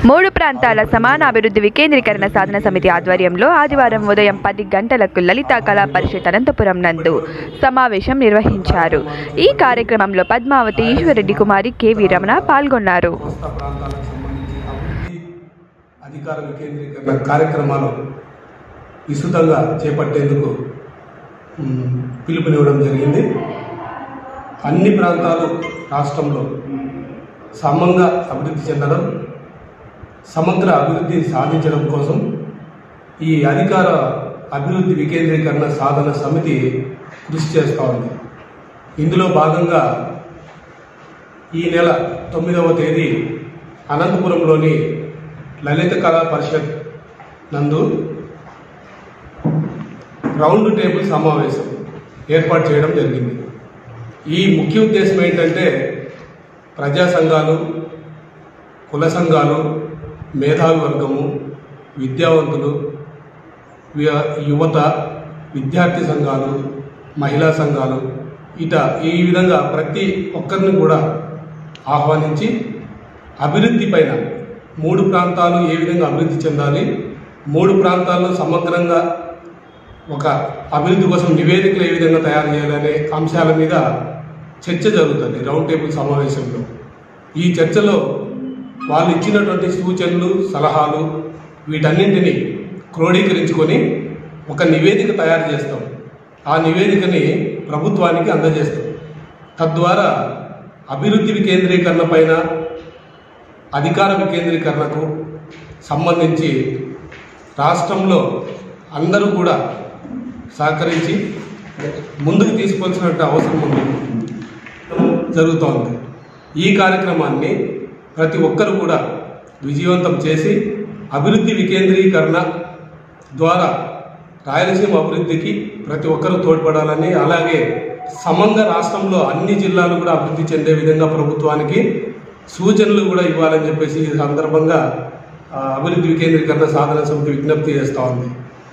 మూడు ప్రాంతాల సమాన అభివృద్ధి వికేంద్రీకరణ సాధన సమితి ఆధ్వర్యంలో ఆదివారం ఉదయం పది గంటలకు లలితా కళా పరిషత్ అనంతపురం నందు సమావేశం నిర్వహించారు ఈ కార్యక్రమంలో పద్మావతి ఈశ్వరెడ్డి కుమారి కెవి రమణ పాల్గొన్నారు కోస్తా ప్రాంతాలకు సంబంధించి అభివృద్ధి అధికార వికేంద్రీకరణ కార్యక్రమాలు విస్తృతంగా చేపట్టేందుకు మ్, పిలుపునివ్వడం జరిగింది అన్ని ప్రాంతాలు రాష్ట్రంలో సమంగా అభివృద్ధి చెందడం సమగ్ర అభివృద్ధి సాధించడం కోసం ఈ అధికార అభివృద్ధి వికేంద్రీకరణ సాధన సమితి కృషి చేస్తూ ఉంది ఇందులో భాగంగా ఈ నెల తొమ్మిదవ తేదీ అనంతపురంలోని లలిత కళా పరిషత్ నందు రౌండ్ టేబుల్ సమావేశం ఏర్పాటు చేయడం జరిగింది ఈ ముఖ్య ఉద్దేశం ఏంటంటే ప్రజా సంఘాలు కుల సంఘాలు మేధావి వర్గము విద్యావంతులు వి- యువత విద్యార్థి సంఘాలు మహిళా సంఘాలు ఇట ఈ విధంగా ప్రతి ఒక్కరిని కూడా ఆహ్వానించి అభివృద్ధి పైన మూడు ప్రాంతాలు ఏ విధంగా అభివృద్ధి చెందాలి మూడు ప్రాంతాల్లో సమగ్రంగా ఒక అభివృద్ధి కోసం నివేదికలు ఏ విధంగా తయారు చేయాలనే అంశాల మీద చర్చ జరుగుతుంది రౌండ్ టేబుల్ సమావేశంలో ఈ చర్చలో వాళ్ళు ఇచ్చినటువంటి సూచనలు సలహాలు వీటన్నింటినీ క్రోడీకరించుకొని ఒక నివేదిక తయారు చేస్తాం ఆ నివేదికని ప్రభుత్వానికి అందజేస్తాం తద్వారా అభివృద్ధి వికేంద్రీకరణ పైన అధికార వికేంద్రీకరణకు సంబంధించి రాష్ట్రంలో అందరూ కూడా సహకరించి ముందుకు తీసుకోవాల్సిన అవసరం ఉంది జరుగుతోంది ఈ కార్యక్రమాన్ని ప్రతి ఒక్కరు కూడా విజయవంతం చేసి అభివృద్ధి వికేంద్రీకరణ ద్వారా రాయలసీమ అభివృద్ధికి ప్రతి ఒక్కరూ తోడ్పడాలని అలాగే సమంగా రాష్ట్రంలో అన్ని జిల్లాలు కూడా అభివృద్ధి చెందే విధంగా ప్రభుత్వానికి సూచనలు కూడా ఇవ్వాలని చెప్పేసి ఈ సందర్భంగా ఆ, అభివృద్ధి వికేంద్రీకరణ సాధన సమితి విజ్ఞప్తి చేస్తూ ఉంది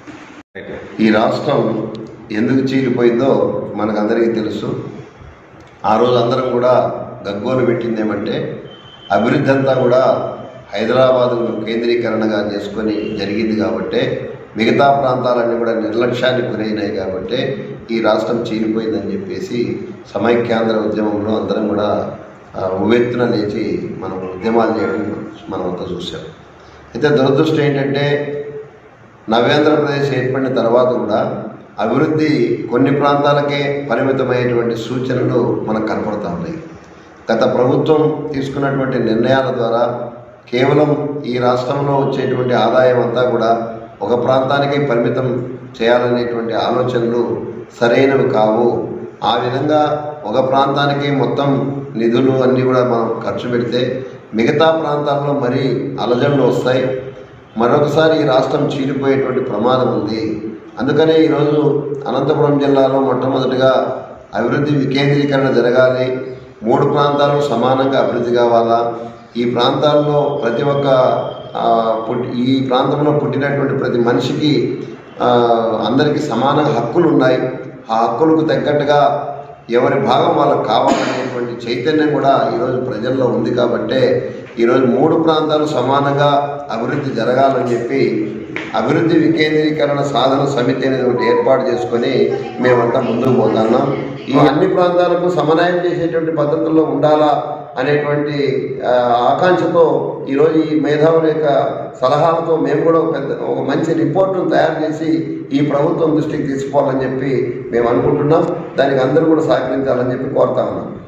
ఈ రాష్ట్రం ఎందుకు చీలిపోయిందో మనకందరికీ తెలుసు ఆ రోజు అందరం కూడా గగ్గోలు పెట్టింది ఏమంటే అభివృద్ధి అంతా కూడా హైదరాబాద్ కేంద్రీకరణగా చేసుకొని జరిగింది కాబట్టే మిగతా ప్రాంతాలన్నీ కూడా నిర్లక్ష్యానికి గురైనాయి కాబట్టే ఈ రాష్ట్రం చీలిపోయిందని చెప్పేసి సమైక్యాంధ్ర ఉద్యమంలో అందరం కూడా ఆ, ఉవ్వెత్తున లేచి మనం ఉద్యమాలు చేయడం మనం అంతా చూసాం అయితే దురదృష్టం ఏంటంటే నవ్యాంధ్రప్రదేశ్ ఏర్పడిన తర్వాత కూడా అభివృద్ధి కొన్ని ప్రాంతాలకే పరిమితమయ్యేటువంటి సూచనలు మనకు కనపడతా ఉన్నాయి గత ప్రభుత్వం తీసుకున్నటువంటి నిర్ణయాల ద్వారా కేవలం ఈ రాష్ట్రంలో వచ్చేటువంటి ఆదాయం అంతా కూడా ఒక ప్రాంతానికి పరిమితం చేయాలనేటువంటి ఆలోచనలు సరైనవి కావు ఆ విధంగా ఒక ప్రాంతానికి మొత్తం నిధులు అన్నీ కూడా మనం ఖర్చు పెడితే మిగతా ప్రాంతాల్లో మరీ అలజడులు వస్తాయి మరొకసారి ఈ రాష్ట్రం చీలిపోయేటువంటి ప్రమాదం ఉంది అందుకనే ఈరోజు అనంతపురం జిల్లాలో మొట్టమొదటిగా అభివృద్ధి వికేంద్రీకరణ జరగాలి మూడు ప్రాంతాలు సమానంగా అభివృద్ధి కావాలా ఈ ప్రాంతాల్లో ప్రతి ఒక్క ఆ, పుట్టి ఈ ప్రాంతంలో పుట్టినటువంటి ప్రతి మనిషికి ఆ, అందరికీ సమాన హక్కులు ఉన్నాయి ఆ హక్కులకు తగ్గట్టుగా ఎవరి భాగం వాళ్ళకు కావాలనేటువంటి చైతన్యం కూడా ఈరోజు ప్రజల్లో ఉంది కాబట్టే ఈరోజు మూడు ప్రాంతాలు సమానంగా అభివృద్ధి జరగాలని చెప్పి అభివృద్ధి వికేంద్రీకరణ సాధన సమితి అనేది ఒకటి ఏర్పాటు చేసుకొని మేమంతా ముందుకు పోతున్నాం ఈ అన్ని ప్రాంతాలకు సమన్వయం చేసేటువంటి పద్ధతుల్లో ఉండాలా అనేటువంటి ఆ, ఆకాంక్షతో ఈరోజు ఈ మేధావుల యొక్క సలహాలతో మేము కూడా ఒక పెద్ద ఒక మంచి రిపోర్టును తయారు చేసి ఈ ప్రభుత్వం దృష్టికి తీసుకోవాలని చెప్పి మేము అనుకుంటున్నాం దానికి అందరూ కూడా సహకరించాలని చెప్పి కోరుతా ఉన్నాం